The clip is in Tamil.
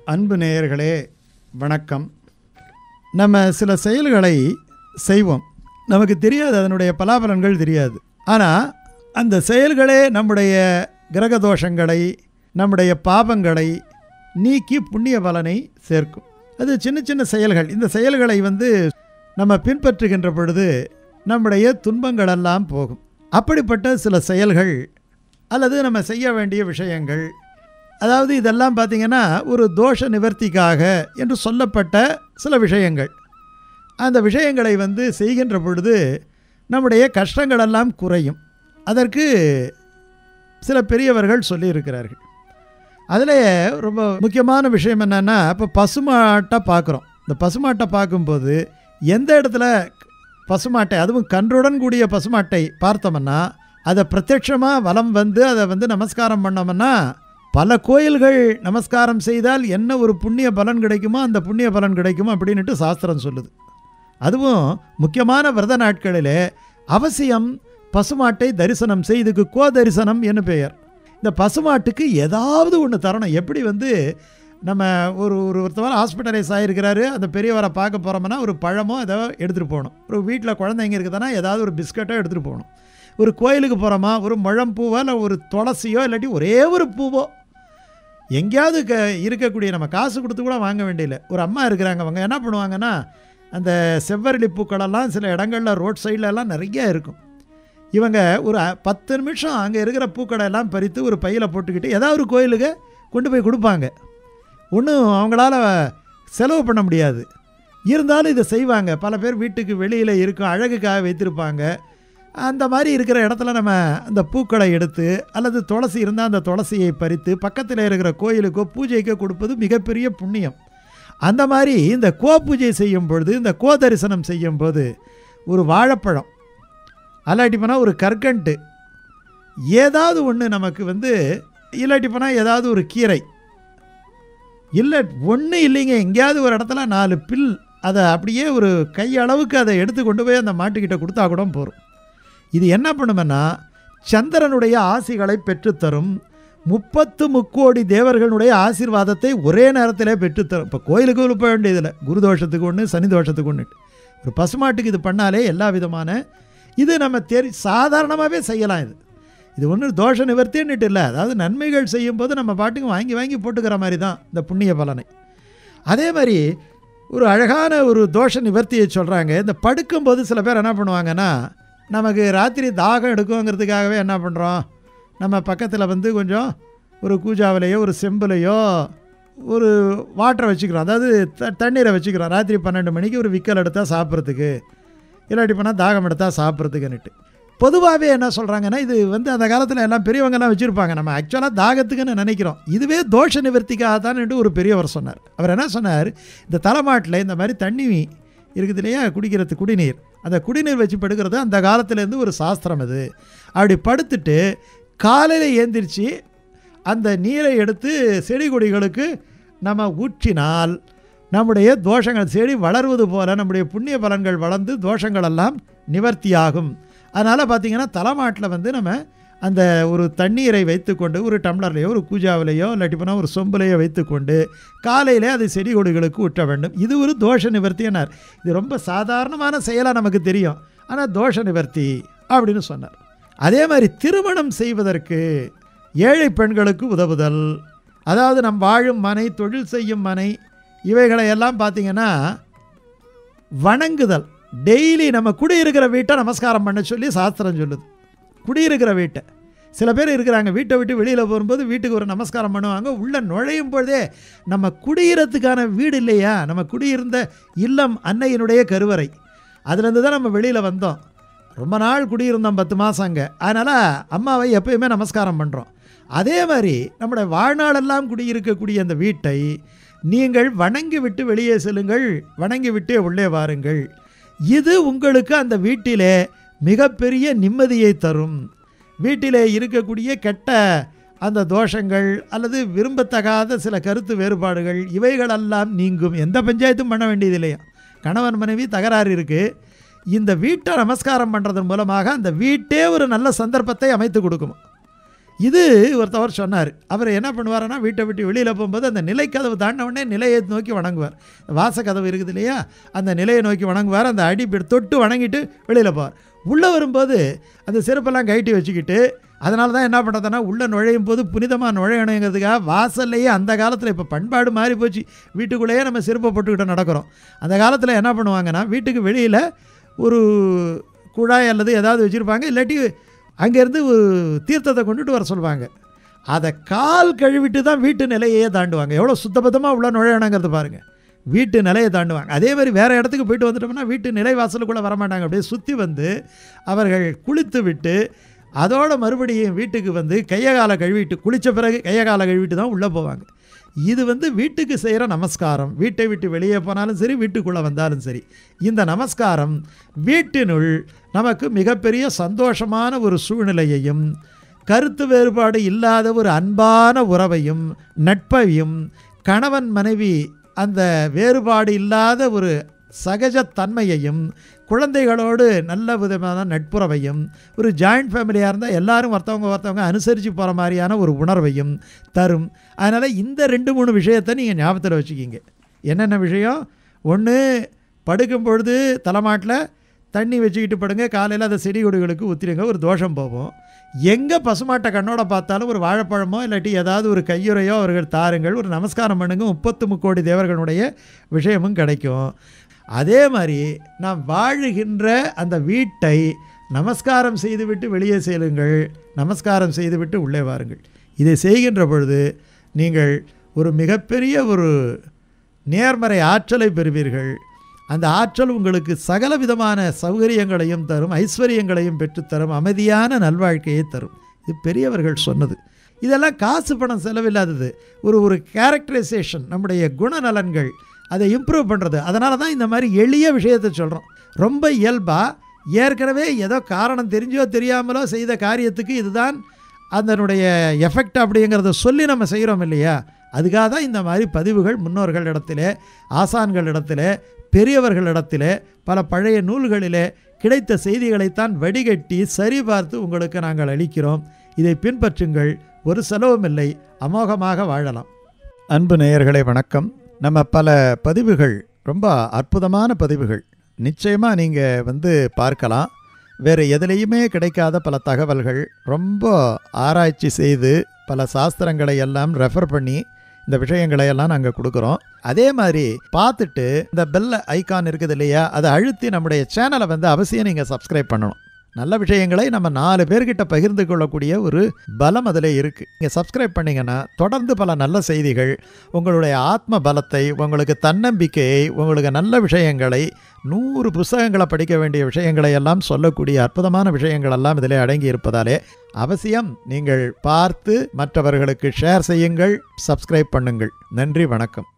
அன்பு நேயர்களே வணக்கம் நம்ம சில செயல்களை செய்வோம் நமக்கு தெரியாது அதனுடைய பலாபலன்கள் தெரியாது ஆனால் அந்த செயல்களே நம்முடைய கிரக தோஷங்களை நம்முடைய பாபங்களை நீக்கி புண்ணிய பலனை சேர்க்கும் அது சின்ன சின்ன செயல்கள் இந்த செயல்களை வந்து நம்ம பின்பற்றுகின்ற பொழுது நம்முடைய துன்பங்களெல்லாம் போகும் அப்படிப்பட்ட சில செயல்கள் அல்லது நம்ம செய்ய வேண்டிய விஷயங்கள் அதாவது இதெல்லாம் பார்த்திங்கன்னா ஒரு தோஷ நிவர்த்திக்காக என்று சொல்லப்பட்ட சில விஷயங்கள் அந்த விஷயங்களை வந்து செய்கின்ற பொழுது நம்முடைய கஷ்டங்களெல்லாம் குறையும் அதற்கு சில பெரியவர்கள் சொல்லியிருக்கிறார்கள் அதில் ரொம்ப முக்கியமான விஷயம் என்னென்னா இப்போ பசுமாட்டை பார்க்குறோம் இந்த பசுமாட்டை பார்க்கும்போது எந்த இடத்துல பசுமாட்டை அதுவும் கன்றுடன் கூடிய பசுமாட்டை பார்த்தோம்னா அதை பிரத்யட்சமாக வலம் வந்து அதை வந்து நமஸ்காரம் பண்ணோம்னா பல கோயில்கள் நமஸ்காரம் செய்தால் என்ன ஒரு புண்ணிய பலன் கிடைக்குமோ அந்த புண்ணிய பலன் கிடைக்குமோ அப்படின்ட்டு சாஸ்திரம் சொல்லுது அதுவும் முக்கியமான விரத நாட்களிலே அவசியம் பசுமாட்டை தரிசனம் செய் இதுக்கு கோ தரிசனம் என்று பெயர் இந்த பசுமாட்டுக்கு ஏதாவது ஒன்று தரணும் எப்படி வந்து நம்ம ஒரு ஒரு ஒருத்தவர் ஹாஸ்பிட்டலைஸ் ஆகிருக்கிறாரு அந்த பெரியவரை பார்க்க போகிறோம்னா ஒரு பழமோ ஏதோ எடுத்துகிட்டு போகணும் ஒரு வீட்டில் குழந்தைங்க இருக்குதுன்னா ஏதாவது ஒரு பிஸ்கட்டோ எடுத்துகிட்டு போகணும் ஒரு கோயிலுக்கு போகிறோமா ஒரு முழம்பூவோ இல்லை ஒரு துளசியோ இல்லாட்டி ஒரே ஒரு பூவோ எங்கேயாவது க இருக்கக்கூடிய நம்ம காசு கொடுத்து கூட வாங்க வேண்டியதில்லை ஒரு அம்மா இருக்கிறாங்க அவங்க என்ன பண்ணுவாங்கன்னா அந்த செவ்வரளி பூக்களெல்லாம் சில இடங்களில் ரோட் சைடில் எல்லாம் நிறைய இருக்கும் இவங்க ஒரு அ- பத்து நிமிஷம் அங்கே இருக்கிற பூக்களை எல்லாம் பறித்து ஒரு பையில் போட்டுக்கிட்டு ஏதாவது ஒரு கோயிலுக்கு கொண்டு போய் கொடுப்பாங்க ஒன்றும் அவங்களால செலவு பண்ண முடியாது இருந்தாலும் இதை செய்வாங்க பல பேர் வீட்டுக்கு வெளியில் இருக்கும் அழகுக்காக வைத்திருப்பாங்க அந்த மாதிரி இருக்கிற இடத்துல நம்ம அந்த பூக்களை எடுத்து அல்லது துளசி இருந்தால் அந்த துளசியை பறித்து பக்கத்தில் இருக்கிற கோயிலுக்கோ பூஜைக்கோ கொடுப்பது மிகப்பெரிய புண்ணியம் அந்த மாதிரி இந்த கோ பூஜை செய்யும் பொழுது இந்த கோ தரிசனம் செய்யும் போது ஒரு வாழைப்பழம் அல்லாட்டி போனால் ஒரு கற்கண்டு ஏதாவது ஒன்று நமக்கு வந்து இல்லாட்டி போனால் ஏதாவது ஒரு கீரை இல்லை ஒன்றும் இல்லைங்க எங்கேயாவது ஒரு இடத்துல நாலு பில் அதை அப்படியே ஒரு கையளவுக்கு அதை எடுத்து கொண்டு போய் அந்த மாட்டுக்கிட்ட கொடுத்தா கூட போகும் இது என்ன பண்ணுமென்னா சந்திரனுடைய ஆசிகளை பெற்றுத்தரும் முப்பத்து முக்கோடி தேவர்களுடைய ஆசீர்வாதத்தை ஒரே நேரத்திலே பெற்றுத்தரும் இப்போ கோயிலுக்கு போக வேண்டியதில்லை குருதோஷத்துக்கு ஒன்று சனி தோஷத்துக்கு ஒன்று ஒரு பசுமாட்டுக்கு இது பண்ணாலே எல்லா விதமான இது நம்ம தெரி சாதாரணமாகவே செய்யலாம் இது இது ஒன்றும் தோஷ நிவர்த்தின்னுட்டு இல்லை அதாவது நன்மைகள் செய்யும்போது நம்ம பாட்டுக்கு வாங்கி வாங்கி போட்டுக்கிற மாதிரி தான் இந்த புண்ணிய பலனை அதே மாதிரி ஒரு அழகான ஒரு தோஷ நிவர்த்தியை சொல்கிறாங்க இந்த படுக்கும்போது சில பேர் என்ன பண்ணுவாங்கன்னா நமக்கு ராத்திரி தாகம் எடுக்குங்கிறதுக்காகவே என்ன பண்ணுறோம் நம்ம பக்கத்தில் வந்து கொஞ்சம் ஒரு கூஜாவிலையோ ஒரு செம்புலையோ ஒரு வாட்டரை வச்சுக்கிறோம் அதாவது த தண்ணீரை வச்சுக்கிறோம் ராத்திரி பன்னெண்டு மணிக்கு ஒரு விக்கல் எடுத்தால் சாப்பிட்றதுக்கு இல்லாட்டி போனால் தாகம் எடுத்தால் சாப்பிட்றதுக்குன்னுட்டு பொதுவாகவே என்ன சொல்கிறாங்கன்னா இது வந்து அந்த காலத்தில் எல்லாம் பெரியவங்கெல்லாம் வச்சுருப்பாங்க நம்ம ஆக்சுவலாக தாகத்துக்குன்னு நினைக்கிறோம் இதுவே தோஷ நிவர்த்திக்காக தான் ஒரு பெரியவர் சொன்னார் அவர் என்ன சொன்னார் இந்த தலைமாட்டில் இந்த மாதிரி தண்ணி இருக்குது இல்லையா குடிக்கிறது குடிநீர் அந்த குடிநீர் வச்சு படுக்கிறது அந்த காலத்துலேருந்து ஒரு சாஸ்திரம் அது அப்படி படுத்துட்டு காலையில் ஏந்திரிச்சு அந்த நீரை எடுத்து செடி கொடிகளுக்கு நம்ம ஊற்றினால் நம்முடைய தோஷங்கள் செடி வளர்வது போல நம்முடைய புண்ணிய பலன்கள் வளர்ந்து தோஷங்கள் எல்லாம் நிவர்த்தியாகும் அதனால் பார்த்திங்கன்னா தலைமாட்டில் வந்து நம்ம அந்த ஒரு தண்ணீரை வைத்துக்கொண்டு ஒரு டம்ளர்லையோ ஒரு கூஜாவிலையோ இல்லாட்டி போனால் ஒரு சொம்புலையோ வைத்துக்கொண்டு காலையிலே அது செடி கொடிகளுக்கு ஊற்ற வேண்டும் இது ஒரு தோஷ நிவர்த்தினார் இது ரொம்ப சாதாரணமான செயலாக நமக்கு தெரியும் ஆனால் தோஷ நிவர்த்தி அப்படின்னு சொன்னார் அதே மாதிரி திருமணம் செய்வதற்கு ஏழை பெண்களுக்கு உதவுதல் அதாவது நம் வாழும் மனை தொழில் செய்யும் மனை இவைகளை எல்லாம் பார்த்திங்கன்னா வணங்குதல் டெய்லி நம்ம குடியிருக்கிற வீட்டை நமஸ்காரம் பண்ண சொல்லி சாஸ்திரம் சொல்லுது குடியிருக்கிற வீட்டை சில பேர் இருக்கிறாங்க வீட்டை விட்டு வெளியில் போகும்போது வீட்டுக்கு ஒரு நமஸ்காரம் பண்ணுவாங்க உள்ளே நுழையும் பொழுதே நம்ம குடியிருத்துக்கான வீடு இல்லையா நம்ம குடியிருந்த இல்லம் அன்னையினுடைய கருவறை அதுலேருந்து தான் நம்ம வெளியில் வந்தோம் ரொம்ப நாள் குடியிருந்தோம் பத்து மாதம் அங்கே அதனால் அம்மாவை எப்பயுமே நமஸ்காரம் பண்ணுறோம் அதே மாதிரி நம்முடைய வாழ்நாளெல்லாம் குடியிருக்கக்கூடிய அந்த வீட்டை நீங்கள் வணங்கி விட்டு வெளியே செல்லுங்கள் வணங்கி விட்டே உள்ளே வாருங்கள் இது உங்களுக்கு அந்த வீட்டிலே மிகப்பெரிய நிம்மதியை தரும் வீட்டிலே இருக்கக்கூடிய கெட்ட அந்த தோஷங்கள் அல்லது விரும்பத்தகாத சில கருத்து வேறுபாடுகள் இவைகளெல்லாம் நீங்கும் எந்த பஞ்சாயத்தும் பண்ண வேண்டியது இல்லையா கணவன் மனைவி தகராறு இருக்குது இந்த வீட்டை நமஸ்காரம் பண்ணுறதன் மூலமாக அந்த வீட்டே ஒரு நல்ல சந்தர்ப்பத்தை அமைத்து கொடுக்கும் இது ஒருத்தவர் சொன்னார் அவர் என்ன பண்ணுவாருன்னா வீட்டை விட்டு வெளியில் போகும்போது அந்த நிலைக்கதவு தாண்டின உடனே நிலையை நோக்கி வணங்குவார் வாசக்கதவு இருக்குது இல்லையா அந்த நிலையை நோக்கி வணங்குவார் அந்த அடி இப்படி தொட்டு வணங்கிட்டு வெளியில் போவார் உள்ளே வரும்போது அந்த செருப்பெல்லாம் கழட்டி வச்சுக்கிட்டு அதனால தான் என்ன பண்ணுறதுன்னா உள்ளே நுழையும் போது புனிதமாக நுழையணுங்கிறதுக்காக வாசல்லையே அந்த காலத்தில் இப்போ பண்பாடு மாறி போச்சு வீட்டுக்குள்ளேயே நம்ம செருப்பை போட்டுக்கிட்டு நடக்கிறோம் அந்த காலத்தில் என்ன பண்ணுவாங்கன்னா வீட்டுக்கு வெளியில் ஒரு குழாய் அல்லது ஏதாவது வச்சுருப்பாங்க இல்லாட்டி அங்கேருந்து ஒரு தீர்த்தத்தை கொண்டுட்டு வர சொல்லுவாங்க அதை கால் கழுவிட்டு தான் வீட்டு நிலையே தாண்டுவாங்க எவ்வளோ சுத்தபத்தமாக உள்ள நுழையணுங்கிறது பாருங்கள் வீட்டு நிலையை தாண்டுவாங்க அதே மாதிரி வேறு இடத்துக்கு போயிட்டு வந்துட்டோம்னா வீட்டு நிலை வாசலுக்குள்ளே வரமாட்டாங்க அப்படியே சுற்றி வந்து அவர்கள் குளித்து விட்டு அதோட மறுபடியும் வீட்டுக்கு வந்து கையை காலை கழுவிட்டு குளித்த பிறகு கையை காலை கழுவிட்டு தான் உள்ளே போவாங்க இது வந்து வீட்டுக்கு செய்கிற நமஸ்காரம் வீட்டை விட்டு வெளியே போனாலும் சரி வீட்டுக்குள்ளே வந்தாலும் சரி இந்த நமஸ்காரம் வீட்டினுள் நமக்கு மிகப்பெரிய சந்தோஷமான ஒரு சூழ்நிலையையும் கருத்து வேறுபாடு இல்லாத ஒரு அன்பான உறவையும் நட்பையும் கணவன் மனைவி அந்த வேறுபாடு இல்லாத ஒரு சகஜத்தன்மையையும் குழந்தைகளோடு நல்ல விதமான நட்புறவையும் ஒரு ஜாயிண்ட் ஃபேமிலியாக இருந்தால் எல்லாரும் ஒருத்தவங்க ஒருத்தவங்க அனுசரித்து போகிற மாதிரியான ஒரு உணர்வையும் தரும் அதனால் இந்த ரெண்டு மூணு விஷயத்தை நீங்கள் ஞாபகத்தில் வச்சுக்கிங்க என்னென்ன விஷயம் ஒன்று படுக்கும் பொழுது தலைமாட்டில் தண்ணி வச்சுக்கிட்டு படுங்க காலையில் அந்த செடி கொடிகளுக்கு ஊற்றிடுங்க ஒரு தோஷம் போகும் எங்கே பசுமாட்டை கண்ணோட பார்த்தாலும் ஒரு வாழைப்பழமோ இல்லாட்டி ஏதாவது ஒரு கையுறையோ அவர்கள் தாருங்கள் ஒரு நமஸ்காரம் பண்ணுங்க முப்பத்து முக்கோடி தேவர்களுடைய விஷயமும் கிடைக்கும் அதே மாதிரி நாம் வாழுகின்ற அந்த வீட்டை நமஸ்காரம் செய்துவிட்டு வெளியே செல்லுங்கள் நமஸ்காரம் செய்துவிட்டு உள்ளே வாருங்கள் இதை செய்கின்ற பொழுது நீங்கள் ஒரு மிகப்பெரிய ஒரு நேர்மறை ஆற்றலை பெறுவீர்கள் அந்த ஆற்றல் உங்களுக்கு சகல விதமான சௌகரியங்களையும் தரும் ஐஸ்வர்யங்களையும் பெற்றுத்தரும் அமைதியான நல்வாழ்க்கையை தரும் இது பெரியவர்கள் சொன்னது இதெல்லாம் காசு பணம் செலவில்லாதது ஒரு ஒரு கேரக்டரைசேஷன் நம்முடைய குணநலன்கள் அதை இம்ப்ரூவ் பண்ணுறது அதனால தான் இந்த மாதிரி எளிய விஷயத்தை சொல்கிறோம் ரொம்ப இயல்பாக ஏற்கனவே ஏதோ காரணம் தெரிஞ்சோ தெரியாமலோ செய்த காரியத்துக்கு இதுதான் அதனுடைய எஃபெக்ட் அப்படிங்கிறத சொல்லி நம்ம செய்கிறோம் இல்லையா அதுக்காக தான் இந்த மாதிரி பதிவுகள் முன்னோர்கள் இடத்துல ஆசான்கள் இடத்துல பெரியவர்களிடத்திலே பல பழைய நூல்களிலே கிடைத்த செய்திகளைத்தான் வடிகட்டி சரிபார்த்து உங்களுக்கு நாங்கள் அளிக்கிறோம் இதை பின்பற்றுங்கள் ஒரு செலவும் இல்லை அமோகமாக வாழலாம் அன்பு நேயர்களே வணக்கம் நம்ம பல பதிவுகள் ரொம்ப அற்புதமான பதிவுகள் நிச்சயமாக நீங்கள் வந்து பார்க்கலாம் வேறு எதுலேயுமே கிடைக்காத பல தகவல்கள் ரொம்ப ஆராய்ச்சி செய்து பல சாஸ்திரங்களை எல்லாம் ரெஃபர் பண்ணி இந்த விஷயங்களை எல்லாம் நாங்கள் கொடுக்குறோம் அதே மாதிரி பார்த்துட்டு இந்த பெல் ஐகான் இருக்குது இல்லையா அதை அழுத்தி நம்முடைய சேனலை வந்து அவசியம் நீங்கள் சப்ஸ்கிரைப் பண்ணணும் நல்ல விஷயங்களை நம்ம நாலு பேர்கிட்ட பகிர்ந்து கொள்ளக்கூடிய ஒரு பலம் அதில் இருக்குது நீங்கள் சப்ஸ்கிரைப் பண்ணிங்கன்னா தொடர்ந்து பல நல்ல செய்திகள் உங்களுடைய ஆத்ம பலத்தை உங்களுக்கு தன்னம்பிக்கையை உங்களுக்கு நல்ல விஷயங்களை நூறு புஸ்தகங்களை படிக்க வேண்டிய விஷயங்களை எல்லாம் சொல்லக்கூடிய அற்புதமான விஷயங்கள் எல்லாம் இதிலே அடங்கி இருப்பதாலே அவசியம் நீங்கள் பார்த்து மற்றவர்களுக்கு ஷேர் செய்யுங்கள் சப்ஸ்கிரைப் பண்ணுங்கள் நன்றி வணக்கம்